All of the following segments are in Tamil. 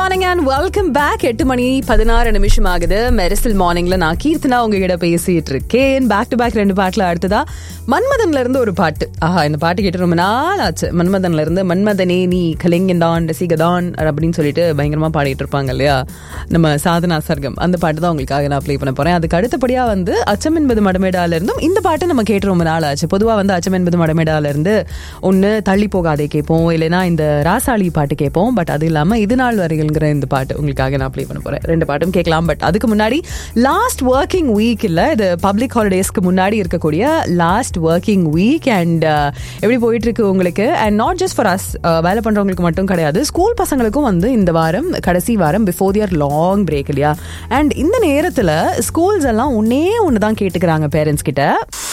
மார்னிங் அண்ட் வெல்கம் பேக் எட்டு மணி பதினாறு நிமிஷம் ஆகுது மெரிசல் மார்னிங்ல நான் கீர்த்தனா உங்ககிட்ட பேசிட்டு இருக்கேன் பேக் டு பேக் ரெண்டு பாட்டுல அடுத்ததா மன்மதன்ல இருந்து ஒரு பாட்டு ஆஹா இந்த பாட்டு கேட்டு ரொம்ப நாள் ஆச்சு மன்மதன்ல இருந்து மன்மதனே நீ கலிங்கந்தான் ரசிகதான் அப்படின்னு சொல்லிட்டு பயங்கரமா பாடிட்டு இருப்பாங்க இல்லையா நம்ம சாதனா சர்க்கம் அந்த பாட்டு தான் உங்களுக்காக நான் ப்ளே பண்ண போறேன் அதுக்கு அடுத்தபடியா வந்து அச்சம் என்பது மடமேடால இருந்தும் இந்த பாட்டு நம்ம கேட்டு ரொம்ப நாள் ஆச்சு பொதுவா வந்து அச்சம் என்பது மடமேடால இருந்து ஒன்னு தள்ளி போகாதே கேட்போம் இல்லைன்னா இந்த ராசாளி பாட்டு கேட்போம் பட் அது இல்லாம இது நாள் வரைகள்ங்கிற இந்த பாட்டு உங்களுக்காக நான் ப்ளே பண்ண போறேன் ரெண்டு பாட்டும் கேட்கலாம் பட் அதுக்கு முன்னாடி லாஸ்ட் ஒர்க்கிங் வீக் இல்ல இது பப்ளிக் ஹாலிடேஸ்க்கு முன்னாடி இருக்கக்கூடிய லாஸ்ட் ஒர்க்கிங் வீக் அண்ட் எப்படி போயிட்டு இருக்கு உங்களுக்கு and not just for us வேலை பண்றவங்களுக்கு மட்டும் கிடையாது ஸ்கூல் பசங்களுக்கும் வந்து இந்த வாரம் கடைசி வாரம் பிஃபோர் தியர் லாங் பிரேக் இல்லையா அண்ட் இந்த நேரத்துல ஸ்கூல்ஸ் எல்லாம் ஒன்னே ஒன்று தான் கேட்டுக்கிறாங்க பேரண்ட்ஸ் கிட்ட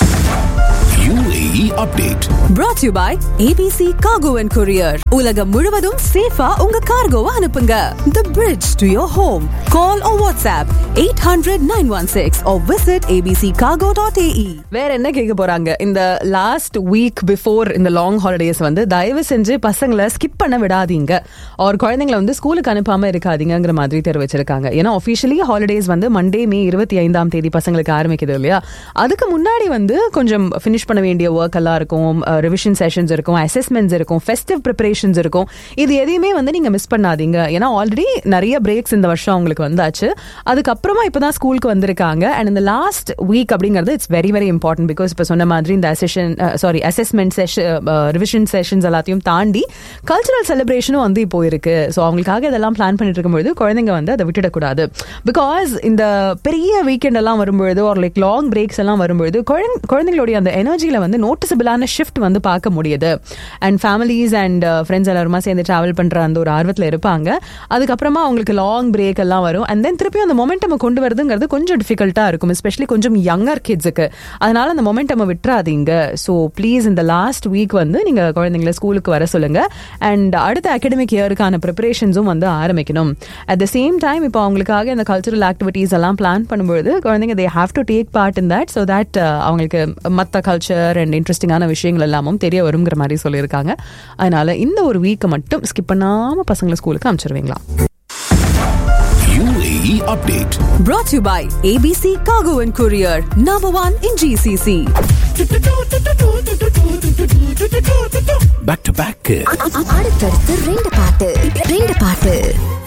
UAE update. brought to you by ABC Cargo and Courier. உலகம் முழுவதும் சேஃபா உங்க கார்கோவை அனுப்புங்க. The bridge to your home. Call or WhatsApp 800-916 or visit abccargo.ae. வேற என்ன கேட்க போறாங்க இந்த லாஸ்ட் வீக் பிஃபோர் இந்த லாங் ஹாலிடேஸ் வந்து தயவு செஞ்சு பசங்களை ஸ்கிப் பண்ண விடாதீங்க ஒரு குழந்தைங்களை வந்து ஸ்கூலுக்கு அனுப்பாம இருக்காதீங்கிற மாதிரி தெரிவிச்சிருக்காங்க ஏன்னா ஒஃபிஷியலி ஹாலிடேஸ் வந்து மண்டே மே இருபத்தி ஐந்தாம் தேதி பசங்களுக்கு ஆரம்பிக்குது இல்லையா அதுக்கு முன்னாடி வந்து கொஞ்சம் ஃபினிஷ் பண்ண வேண்டிய ஒர்க் எல்லாம் இருக்கும் ரிவிஷன் செஷன்ஸ் இருக்கும் அசஸ்மெண்ட்ஸ் இருக்கும் ஃபெஸ்டிவ் ப்ரிப்பரேஷன்ஸ் இருக்கும் இது எதையுமே வந்து நீங்க மிஸ் பண்ணாதீங்க ஏன்னா ஆல்ரெடி நிறைய பிரேக்ஸ் இந்த வருஷம் அவங்களுக்கு வந்தாச்சு அதுக்கப்புறமா இப்பதான் ஸ்கூலுக்கு வந்திருக்காங்க அண்ட் இந்த லாஸ்ட் வீக் அப்படிங்கிறது it's very very important because இப்போ சொன்ன மாதிரி இந்த assession sorry assessment session revision sessions எல்லாத்தையும் தாண்டி கல்ச்சுரல் செலிப்ரேஷனும் வந்து இப்போ இருக்கு ஸோ அவங்களுக்காக இதெல்லாம் பிளான் பண்ணிட்டு இருக்கும்போது குழந்தைங்க வந்து அதை விட்டுடக்கூடாது பிகாஸ் இந்த பெரிய வீக்கெண்ட் எல்லாம் வரும்பொழுது ஒரு லைக் லாங் பிரேக்ஸ் எல்லாம் வரும்பொழுது குழந்தை- குழந்தைங்களுடைய அந்த எனர்ஜியில வந்து நோட்டிசபிளான ஷிஃப்ட் வந்து பார்க்க முடியுது அண்ட் ஃபேமிலிஸ் அண்ட் ஃப்ரெண்ட்ஸ் எல்லாருமா சேர்ந்து டிராவல் பண்ற அந்த ஒரு ஆர்வத்தில் இருப்பாங்க அதுக்கப்புறமா அவங்களுக்கு லாங் பிரேக் எல்லாம் வரும் அண்ட் தென் திருப்பி அந்த மொமெண்டம் கொண்டு வரதுங்கிறது கொஞ்சம் டிஃபிகல்ட்டா இருக்கும் எஸ்பெஷலி கொஞ்சம் யங்கர் கிட்ஸுக்கு அதனால அந்த மொமெண்டம் விட்டுறாதீங்க ஸோ ப்ளீஸ் இந்த லாஸ்ட் வீக் வந்து நீங்க குழந்தைங்களை ஸ்கூலுக்கு வர சொல்லுங்க அண்ட் அடுத்த அகடமிக் இயருக்கான ப்ரிப்பரேஷன்ஸும் வந்து ஆரம்பிக்கணும் அட் த சேம் டைம் இப்போ அவங்களுக்காக இந்த கல்ச்சுரல் ஆக்டிவிட்டீஸ் எல்லாம் பிளான் பண்ணும்போது குழந்தைங்க they have to take part in that so that அவங்களுக்கு மற்ற கல்ச்சர் அண்ட் இன்ட்ரெஸ்டிங்கான விஷயங்கள் எல்லாமும் தெரிய வருங்கிற மாதிரி சொல்லியிருக்காங்க அதனால இந்த ஒரு வீக்கை மட்டும் ஸ்கிப் பண்ணாம பசங்களை ஸ்கூலுக்கு அனுப்பிச்சிருவீங்களா UAE update. Brought to you by ABC Cargo and Courier. Number one in GCC. Back to back. அடுத்தடுத்து ரெண்டு பாட்டு ரெண்டு பாட்டு